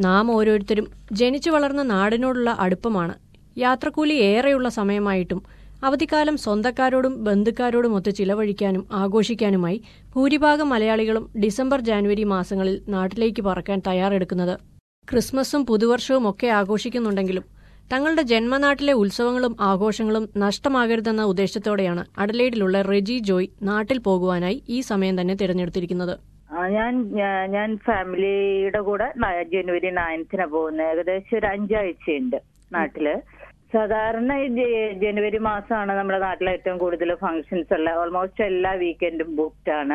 നാം ഓരോരുത്തരും ജനിച്ചു വളർന്ന നാടിനോടുള്ള അടുപ്പമാണ് യാത്രക്കൂലി ഏറെയുള്ള സമയമായിട്ടും അവധിക്കാലം സ്വന്തക്കാരോടും ബന്ധുക്കാരോടും ഒത്ത് ചിലവഴിക്കാനും ആഘോഷിക്കാനുമായി ഭൂരിഭാഗം മലയാളികളും ഡിസംബർ ജാനുവരി മാസങ്ങളിൽ നാട്ടിലേക്ക് പറക്കാൻ തയ്യാറെടുക്കുന്നത് ക്രിസ്മസും പുതുവർഷവും ഒക്കെ ആഘോഷിക്കുന്നുണ്ടെങ്കിലും തങ്ങളുടെ ജന്മനാട്ടിലെ ഉത്സവങ്ങളും ആഘോഷങ്ങളും നഷ്ടമാകരുതെന്ന ഉദ്ദേശത്തോടെയാണ് അഡലേഡിലുള്ള റെജി ജോയ് നാട്ടിൽ പോകുവാനായി ഈ സമയം തന്നെ തിരഞ്ഞെടുത്തിരിക്കുന്നത് ആ, ഞാൻ ഞാ- ഞാൻ ഫാമിലിയുടെ കൂടെ ന- ജനുവരി നയൻത്തിന് പോകുന്നത് ഏകദേശം ഒരു അഞ്ചാഴ്ചയുണ്ട് നാട്ടില് സാധാരണ ഈ ജ- ജനുവരി മാസമാണ് നമ്മുടെ നാട്ടിൽ ഏറ്റവും കൂടുതൽ ഫങ്ഷൻസ് ഉള്ള ഓൾമോസ്റ്റ് എല്ലാ വീക്കെൻഡും ബുക്ക്ഡ് ആണ്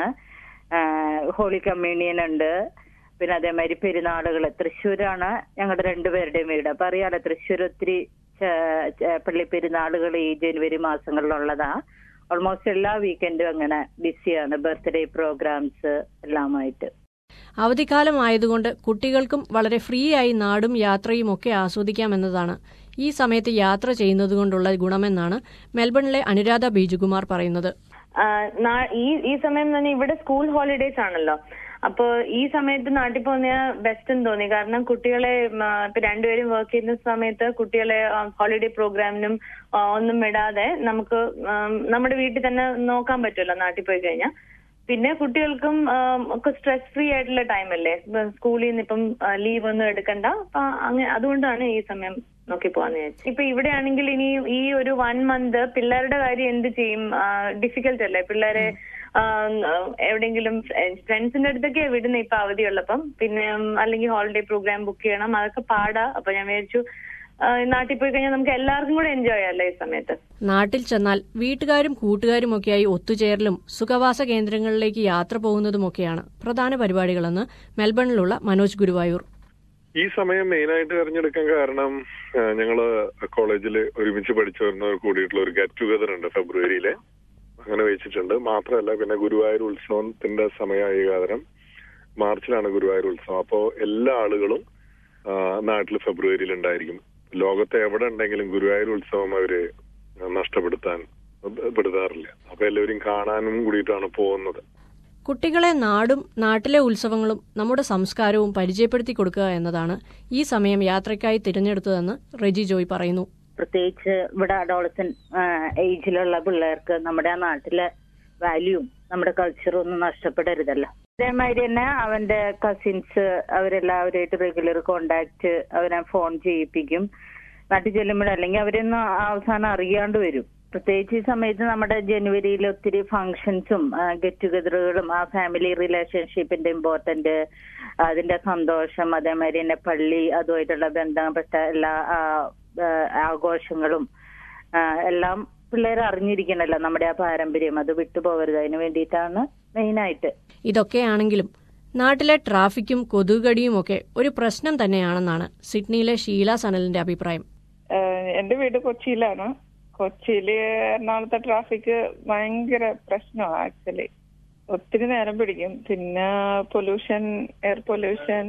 ഹോളി കമ്മ്യൂണിയൻ ഉണ്ട് പിന്നെ അതേമാതിരി പെരുന്നാളുകൾ തൃശ്ശൂരാണ് ഞങ്ങളുടെ രണ്ടുപേരുടെയും വീട് അപ്പൊ അറിയാലോ തൃശ്ശൂർ ഒത്തിരി ച- ച- പള്ളി പെരുന്നാളുകൾ ഈ ജനുവരി മാസങ്ങളിലുള്ളതാ ഓൾമോസ്റ്റ് എല്ലാ വീക്കെൻഡും അങ്ങനെ ബിസിയാണ് ബർത്ത്ഡേ പ്രോഗ്രാംസ് എല്ലാമായിട്ട് അവധിക്കാലം ആയതുകൊണ്ട് കുട്ടികൾക്കും വളരെ ഫ്രീ ആയി നാടും യാത്രയും ഒക്കെ ആസ്വദിക്കാമെന്നതാണ് ഈ സമയത്ത് യാത്ര ചെയ്യുന്നതുകൊണ്ടുള്ള ഗുണമെന്നാണ് മെൽബണിലെ അനുരാധ ബീജുകുമാർ പറയുന്നത് ആ, നാ- ഈ ഈ സമയം തന്നെ ഇവിടെ സ്കൂൾ ഹോളിഡേസ് ആണല്ലോ അപ്പൊ ഈ സമയത്ത് നാട്ടിൽ പോകുന്ന ബെസ്റ്റ് എന്ന് തോന്നി കാരണം കുട്ടികളെ ഉം, ആ, ഇപ്പൊ രണ്ടുപേരും വർക്ക് ചെയ്യുന്ന സമയത്ത് കുട്ടികളെ ഹോളിഡേ പ്രോഗ്രാമിനും ആ, ഒന്നും വിടാതെ നമുക്ക് ഉം, നമ്മുടെ വീട്ടിൽ തന്നെ നോക്കാൻ പറ്റുമല്ലോ നാട്ടിൽ പോയി കഴിഞ്ഞാൽ പിന്നെ കുട്ടികൾക്കും ആം, ഒക്കെ സ്ട്രെസ് ഫ്രീ ആയിട്ടുള്ള ടൈം അല്ലേ ഇപ്പൊ സ്കൂളിൽ നിന്ന് ഇപ്പം ലീവ് ഒന്നും എടുക്കണ്ട അപ്പൊ അങ്ങനെ അതുകൊണ്ടാണ് ഈ സമയം നോക്കി പോവാന്ന് വിചാരിച്ചു ഇപ്പൊ ഇവിടെ ആണെങ്കിൽ ഇനി ഈ ഒരു വൺ മന്ത് പിള്ളേരുടെ കാര്യം എന്ത് ചെയ്യും ഡിഫിക്കൽട്ട് അല്ലേ പിള്ളേരെ ആ, എവിടെയെങ്കിലും ഫ്രണ്ട്സിന്റെ അടുത്തൊക്കെ വിടുന്ന ഇപ്പൊ അവധിയുള്ളപ്പം പിന്നെ ഉം, അല്ലെങ്കിൽ ഹോളിഡേ പ്രോഗ്രാം ബുക്ക് ചെയ്യണം അതൊക്കെ പാടാ അപ്പൊ ഞാൻ വിചാരിച്ചു ആ, നാട്ടിൽ പോയി കഴിഞ്ഞാൽ നമുക്ക് എല്ലാവർക്കും കൂടെ എൻജോയ് ചെയ്യാമല്ലോ ഈ സമയത്ത് നാട്ടിൽ ചെന്നാൽ വീട്ടുകാരും കൂട്ടുകാരുമൊക്കെയായി ഒത്തുചേരലും സുഖവാസ കേന്ദ്രങ്ങളിലേക്ക് യാത്ര പോകുന്നതുമൊക്കെയാണ് പ്രധാന പരിപാടികളെന്ന് മെൽബണിലുള്ള മനോജ് ഗുരുവായൂർ ഈ സമയം മെയിനായിട്ട് തിരഞ്ഞെടുക്കാൻ കാരണം ആ, ഞങ്ങള് കോളേജിൽ ഒരുമിച്ച് പഠിച്ചു വരുന്നവർ കൂടിയിട്ടുള്ള ഒരു ഗെറ്റ് ടുഗദർ ഉണ്ട് ഫെബ്രുവരിയില് അങ്ങനെ വെച്ചിട്ടുണ്ട് മാത്രമല്ല പിന്നെ ഗുരുവായൂർ ഉത്സവത്തിന്റെ സമയമായ കാരണം മാർച്ചിലാണ് ഗുരുവായൂർ ഉത്സവം അപ്പോ എല്ലാ ആളുകളും ആ, നാട്ടിൽ ഫെബ്രുവരിയിൽ ഉണ്ടായിരിക്കും ലോകത്ത് എവിടെ ഉണ്ടെങ്കിലും ഗുരുവായൂർ ഉത്സവം അവര് നഷ്ടപ്പെടുത്താൻ പെടുത്താറില്ല അപ്പൊ എല്ലാവരും കാണാനും കൂടിയിട്ടാണ് പോകുന്നത് കുട്ടികളെ നാടും നാട്ടിലെ ഉത്സവങ്ങളും നമ്മുടെ സംസ്കാരവും പരിചയപ്പെടുത്തി കൊടുക്കുക എന്നതാണ് ഈ സമയം യാത്രയ്ക്കായി തിരഞ്ഞെടുത്തതെന്ന് റെജി ജോയ് പറയുന്നു പ്രത്യേകിച്ച് ഇവിടെ അഡോളസൻ ഏജിലുള്ള പിള്ളേർക്ക് നമ്മുടെ ആ നാട്ടിലെ വാല്യൂവും നമ്മുടെ കൾച്ചറും ഒന്നും നഷ്ടപ്പെടരുതല്ലോ അതേമാതിരി തന്നെ അവന്റെ കസിൻസ് അവരെല്ലാവരുമായിട്ട് റെഗുലർ കോണ്ടാക്ട് അവരെ ഫോൺ ചെയ്യിപ്പിക്കും നാട്ടിൽ ചെല്ലുമ്പോൾ അല്ലെങ്കിൽ അവരൊന്നും അവസാനം അറിയാണ്ട് വരും പ്രത്യേകിച്ച് ഈ സമയത്ത് നമ്മുടെ ജനുവരിയിൽ ഒത്തിരി ഫങ്ഷൻസും ഗെറ്റ് ടുഗദറുകളും ആ ഫാമിലി റിലേഷൻഷിപ്പിന്റെ ഇമ്പോർട്ടന്റ് അതിന്റെ സന്തോഷം അതേമാതിരി തന്നെ പള്ളി അതുമായിട്ടുള്ള ബന്ധപ്പെട്ട എല്ലാ ആ, ആ, ആഘോഷങ്ങളും ആ, എല്ലാം പിള്ളേർ അറിഞ്ഞിരിക്കണല്ലോ നമ്മുടെ ആ പാരമ്പര്യം അത് വിട്ടുപോകരുത് അതിന് വേണ്ടിയിട്ടാണ് മെയിനായിട്ട് ഇതൊക്കെയാണെങ്കിലും നാട്ടിലെ ട്രാഫിക്കും കൊതുകടിയും ഒക്കെ ഒരു പ്രശ്നം തന്നെയാണെന്നാണ് സിഡ്നിയിലെ ഷീല സനലിന്റെ അഭിപ്രായം ഏഹ് എന്റെ വീട് കൊച്ചിയിലാണ് കൊച്ചിയില് എറണാകുളത്തെ ട്രാഫിക് ഭയങ്കര പ്രശ്നമാണ് ആക്ച്വലി ഒത്തിരി നേരം പിടിക്കും പിന്നെ പൊല്യൂഷൻ എയർ പൊല്യൂഷൻ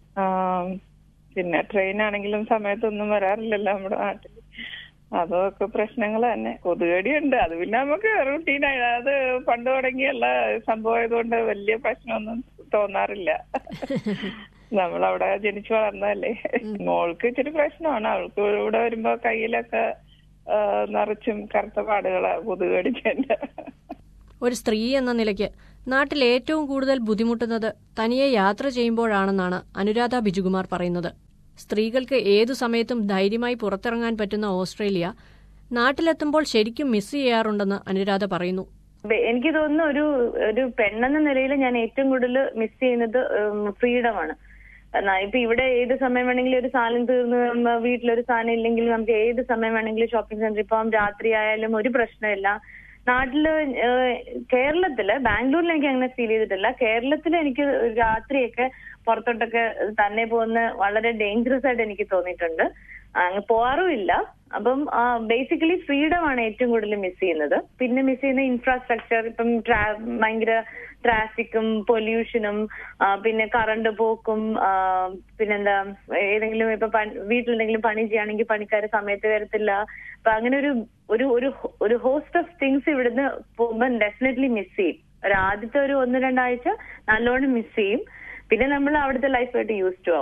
പിന്നെ ട്രെയിൻ ആണെങ്കിലും സമയത്തൊന്നും വരാറില്ലല്ലോ നമ്മുടെ നാട്ടിൽ അതൊക്കെ പ്രശ്നങ്ങൾ തന്നെ കൊതുകടിയുണ്ട് അത് പിന്നെ നമുക്ക് റുട്ടീനായി അത് പണ്ട് തുടങ്ങിയുള്ള സംഭവം ആയതുകൊണ്ട് വലിയ പ്രശ്നമൊന്നും തോന്നാറില്ല നമ്മളവിടെ ജനിച്ചു വളർന്നതല്ലേ മോൾക്ക് ഇച്ചിരി പ്രശ്നമാണ് അവൾക്ക് ഇവിടെ വരുമ്പോ കയ്യിലൊക്കെ ആ, നിറച്ചും കറുത്ത പാടുകളാ കൊതുകടിച്ചെന്റെ ഒരു സ്ത്രീ എന്ന നിലയ്ക്ക് നാട്ടിൽ ഏറ്റവും കൂടുതൽ ബുദ്ധിമുട്ടുന്നത് തനിയെ യാത്ര ചെയ്യുമ്പോഴാണെന്നാണ് അനുരാധ ബിജുകുമാർ പറയുന്നത് സ്ത്രീകൾക്ക് ഏതു സമയത്തും ധൈര്യമായി പുറത്തിറങ്ങാൻ പറ്റുന്ന ഓസ്ട്രേലിയ നാട്ടിലെത്തുമ്പോൾ ശരിക്കും മിസ് ചെയ്യാറുണ്ടെന്ന് അനുരാധ പറയുന്നു ബെ- എനിക്ക് തോന്നുന്നു ഒരു ഒരു പെണ്ണെന്ന നിലയിൽ ഞാൻ ഏറ്റവും കൂടുതൽ മിസ് ചെയ്യുന്നത് ഫ്രീഡമാണ് എന്നാ ഇപ്പൊ ഇവിടെ ഏത് സമയം വേണമെങ്കിലും ഒരു സാധനം തീർന്ന് നമ്മ വീട്ടിലൊരു സാധനം ഇല്ലെങ്കിൽ നമുക്ക് ഏത് സമയം വേണമെങ്കിലും ഷോപ്പിംഗ് സെന്ററിൽ പോകാം രാത്രി ആയാലും ഒരു പ്രശ്നമില്ല നാട്ടില് ഏഹ്, കേരളത്തില് ബാംഗ്ലൂരിൽ എനിക്ക് അങ്ങനെ ഫീൽ ചെയ്തിട്ടില്ല കേരളത്തിൽ എനിക്ക് രാത്രിയൊക്കെ പുറത്തോട്ടൊക്കെ തന്നെ പോകുന്ന വളരെ ഡേഞ്ചറസ് ആയിട്ട് എനിക്ക് തോന്നിയിട്ടുണ്ട് അങ്ങ് പോവാറുമില്ല അപ്പം ബേസിക്കലി ഫ്രീഡം ആണ് ഏറ്റവും കൂടുതൽ മിസ് ചെയ്യുന്നത് പിന്നെ മിസ് ചെയ്യുന്ന ഇൻഫ്രാസ്ട്രക്ചർ ഇപ്പം ട്രാ- ഭയങ്കര ട്രാഫിക്കും പൊല്യൂഷനും പിന്നെ കറണ്ട് പോക്കും ആ, പിന്നെന്താ ഏതെങ്കിലും ഇപ്പൊ പൺ- വീട്ടിലെന്തെങ്കിലും പണി ചെയ്യുകയാണെങ്കിൽ പണിക്കാര് സമയത്ത് വരത്തില്ല അപ്പൊ അങ്ങനെ ഒരു ഒരു ഒരു ഒരു ഹോസ്റ്റ് ഓഫ് തിങ്സ് ഇവിടുന്ന് പോകുമ്പോൾ ഡെഫിനറ്റ്ലി മിസ് ചെയ്യും ഒരു ആദ്യത്തെ ഒരു ഒന്ന് രണ്ടാഴ്ച നല്ലോണം മിസ് ചെയ്യും പിന്നെ നമ്മൾ അവിടുത്തെ ലൈഫായിട്ട് യൂസ് ടു ആവും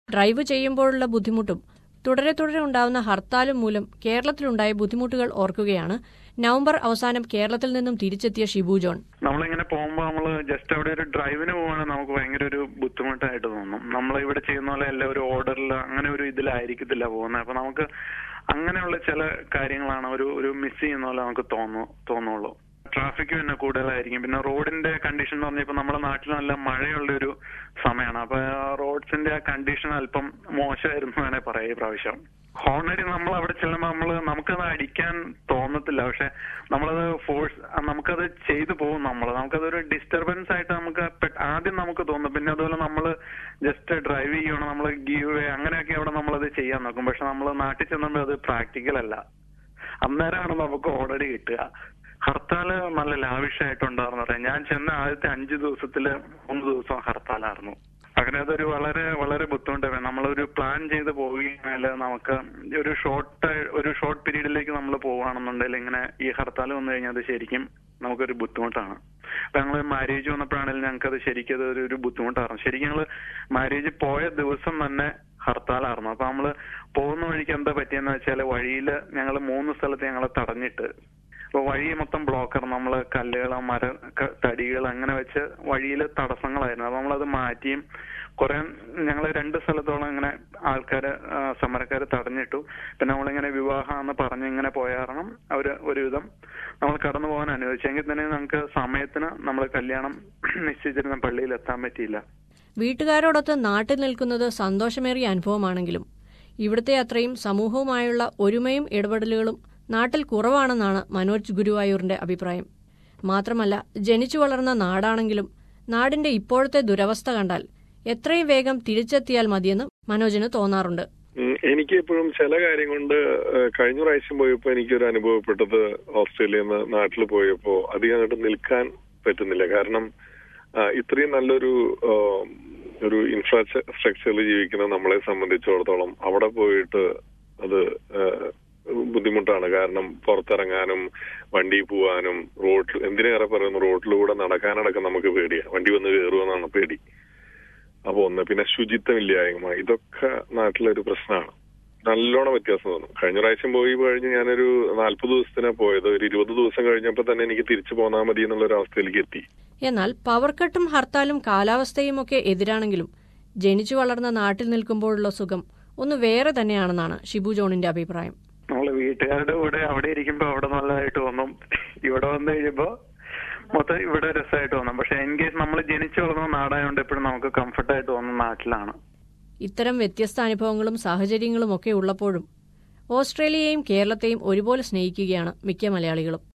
ഡ്രൈവ് ചെയ്യുമ്പോഴുള്ള ബുദ്ധിമുട്ടും തുടരെ തുടരെ ഉണ്ടാവുന്ന ഹർത്താലും മൂലം കേരളത്തിലുണ്ടായ ബുദ്ധിമുട്ടുകൾ ഓർക്കുകയാണ് നവംബർ അവസാനം കേരളത്തിൽ നിന്നും തിരിച്ചെത്തിയ ഷിബു ജോൺ നമ്മളിങ്ങനെ പോകുമ്പോൾ നമ്മൾ ജസ്റ്റ് അവിടെ ഒരു ഡ്രൈവിന് പോവാണെങ്കിൽ നമുക്ക് ഭയങ്കര ഒരു ബുദ്ധിമുട്ടായിട്ട് തോന്നും നമ്മൾ ഇവിടെ ചെയ്യുന്ന പോലെ എല്ലാ ഒരു ഓർഡറിൽ അങ്ങനെ ഒരു ഇതിലായിരിക്കത്തില്ല പോകുന്നത് അപ്പൊ നമുക്ക് അങ്ങനെയുള്ള ചില കാര്യങ്ങളാണ് ഒരു ഒരു മിസ് ചെയ്യുന്ന പോലെ നമുക്ക് തോന്നു തോന്നുള്ളൂ ട്രാഫിക് പിന്നെ കൂടുതലായിരിക്കും പിന്നെ റോഡിന്റെ കണ്ടീഷൻ എന്ന് പറഞ്ഞാൽ ഇപ്പൊ നമ്മുടെ നാട്ടിൽ നല്ല മഴയുള്ള ഒരു സമയമാണ് അപ്പൊ റോഡ്സിന്റെ ആ കണ്ടീഷൻ അല്പം മോശമായിരുന്നു വേണേ പറയാം ഈ പ്രാവശ്യം ഹോണടി നമ്മൾ അവിടെ ചെല്ലുമ്പോൾ നമ്മൾ നമുക്കത് അടിക്കാൻ തോന്നത്തില്ല പക്ഷെ നമ്മളത് ഫോഴ്സ് നമുക്കത് ചെയ്തു പോകും നമ്മൾ നമുക്കതൊരു ഡിസ്റ്റർബൻസ് ആയിട്ട് നമുക്ക് പെ- ആദ്യം നമുക്ക് തോന്നും പിന്നെ അതുപോലെ നമ്മൾ ജസ്റ്റ് ഡ്രൈവ് ചെയ്യണം നമ്മൾ ഗീവ് വേ അങ്ങനെയൊക്കെ അവിടെ നമ്മളത് ചെയ്യാൻ നോക്കും പക്ഷെ നമ്മൾ നാട്ടിൽ ചെന്നുമ്പോൾ അത് പ്രാക്ടിക്കൽ അല്ല അന്നേരമാണ് നമുക്ക് ഓൾറെഡി കിട്ടുക ഹർത്താല് നല്ല ലാവിഷായിട്ടുണ്ടായിരുന്നു പറയാം ഞാൻ ചെന്ന ആദ്യത്തെ അഞ്ചു ദിവസത്തില് മൂന്ന് ദിവസം ഹർത്താലായിരുന്നു അങ്ങനെ അതൊരു വളരെ വളരെ ബുദ്ധിമുട്ടാണ് നമ്മളൊരു പ്ലാൻ ചെയ്ത് പോവുകയാണെങ്കിൽ നമുക്ക് ഒരു ഷോർട്ട് ഒരു ഷോർട്ട് പീരീഡിലേക്ക് നമ്മൾ പോവുകയാണെന്നുണ്ടെങ്കിൽ ഇങ്ങനെ ഈ ഹർത്താൽ വന്നു കഴിഞ്ഞാൽ അത് ശരിക്കും നമുക്കൊരു ബുദ്ധിമുട്ടാണ് അപ്പൊ ഞങ്ങൾ മാരേജ് വന്നപ്പോഴാണെങ്കിലും ഞങ്ങൾക്ക് അത് ശരിക്കും അത് ഒരു ഒരു ബുദ്ധിമുട്ടായിരുന്നു ശരിക്കും ഞങ്ങൾ മാരേജ് പോയ ദിവസം തന്നെ ഹർത്താലായിരുന്നു അപ്പൊ നമ്മള് പോകുന്ന വഴിക്ക് എന്താ പറ്റിയെന്ന് വെച്ചാൽ വഴിയിൽ ഞങ്ങൾ മൂന്ന് സ്ഥലത്ത് ഞങ്ങളെ തടഞ്ഞിട്ട് അപ്പൊ വഴി മൊത്തം ബ്ലോക്കർ നമ്മള് കല്ലുകൾ മര ക- തടികൾ അങ്ങനെ വെച്ച് വഴിയിൽ തടസ്സങ്ങളായിരുന്നു അപ്പൊ നമ്മളത് മാറ്റിയും കുറെ ഞങ്ങൾ രണ്ട് സ്ഥലത്തോളം ഇങ്ങനെ ആൾക്കാര് ആ, സമരക്കാര് തടഞ്ഞിട്ടു പിന്നെ നമ്മളിങ്ങനെ വിവാഹം എന്ന് പറഞ്ഞ് ഇങ്ങനെ പോയ കാരണം അവര് ഒരുവിധം നമ്മൾ കടന്നു പോകാൻ അനുവദിച്ചെങ്കിൽ തന്നെ നമുക്ക് സമയത്തിന് നമ്മൾ കല്യാണം നിശ്ചയിച്ചിരുന്ന പള്ളിയിൽ എത്താൻ പറ്റിയില്ല വീട്ടുകാരോടൊത്ത് നാട്ടിൽ നിൽക്കുന്നത് സന്തോഷമേറിയ അനുഭവമാണെങ്കിലും ഇവിടുത്തെ അത്രയും സമൂഹവുമായുള്ള ഒരുമയും ഇടപെടലുകളും നാട്ടിൽ കുറവാണെന്നാണ് മനോജ് ഗുരുവായൂരിന്റെ അഭിപ്രായം മാത്രമല്ല ജനിച്ചു വളർന്ന നാടാണെങ്കിലും നാടിന്റെ ഇപ്പോഴത്തെ ദുരവസ്ഥ കണ്ടാൽ എത്രയും വേഗം തിരിച്ചെത്തിയാൽ മതിയെന്ന് മനോജിന് തോന്നാറുണ്ട് ഉം, എനിക്ക് എപ്പോഴും ചില കാര്യം കൊണ്ട് ഏഹ്, കഴിഞ്ഞ പ്രാവശ്യം പോയപ്പോ എനിക്കൊരു അനുഭവപ്പെട്ടത് ഓസ്ട്രേലിയയിൽ നിന്ന് നാട്ടിൽ പോയപ്പോ അധികം അങ്ങോട്ട് നിൽക്കാൻ പറ്റുന്നില്ല കാരണം ആ, ഇത്രയും നല്ലൊരു ആം, ഒരു ഇൻഫ്രാസ്ട്രക്ചറിൽ ജീവിക്കുന്ന നമ്മളെ സംബന്ധിച്ചിടത്തോളം അവിടെ പോയിട്ട് അത് ഏഹ്, ബുദ്ധിമുട്ടാണ് കാരണം പുറത്തിറങ്ങാനും വണ്ടി പോവാനും റോഡിൽ എന്തിനേറെ പറയുന്നു റോഡിലൂടെ നടക്കാനടക്കം നമുക്ക് പേടിയാണ് വണ്ടി വന്ന് കയറുമെന്നാണ് പേടി അപ്പൊ ഒന്ന് പിന്നെ ശുചിത്വമില്ലായ്മ ഇതൊക്കെ നാട്ടിലൊരു പ്രശ്നമാണ് നല്ലോണം വ്യത്യാസം തോന്നും കഴിഞ്ഞ പ്രാവശ്യം പോയി കഴിഞ്ഞ് ഞാനൊരു നാല്പത് ദിവസത്തിനാ പോയത് ഒരു ഇരുപത് ദിവസം കഴിഞ്ഞപ്പോ തന്നെ എനിക്ക് തിരിച്ചു പോന്നാൽ മതി എന്നുള്ള ഒരു അവസ്ഥയിലേക്ക് എത്തി എന്നാൽ പവർ കട്ടും ഹർത്താലും കാലാവസ്ഥയുമൊക്കെ എതിരാണെങ്കിലും ജനിച്ചു വളർന്ന നാട്ടിൽ നിൽക്കുമ്പോഴുള്ള സുഖം ഒന്ന് വേറെ തന്നെയാണെന്നാണ് ഷിബു ജോണിന്റെ അഭിപ്രായം നമ്മള് വീട്ടുകാരുടെ കൂടെ അവിടെ ഇരിക്കുമ്പോ അവിടെ നല്ലതായിട്ട് തോന്നും ഇവിടെ വന്നു കഴിയുമ്പോ മൊത്തം ഇവിടെ രസമായിട്ട് തോന്നും പക്ഷെ ഇൻ കേസ് നമ്മൾ ജനിച്ചു വളർന്ന നാടായതുകൊണ്ട് എപ്പോഴും നമുക്ക് കംഫർട്ടായിട്ട് തോന്നുന്ന നാട്ടിലാണ് ഇത്തരം വ്യത്യസ്ത അനുഭവങ്ങളും സാഹചര്യങ്ങളും ഒക്കെ ഉള്ളപ്പോഴും ഓസ്ട്രേലിയയെയും കേരളത്തെയും ഒരുപോലെ സ്നേഹിക്കുകയാണ് മിക്ക മലയാളികളും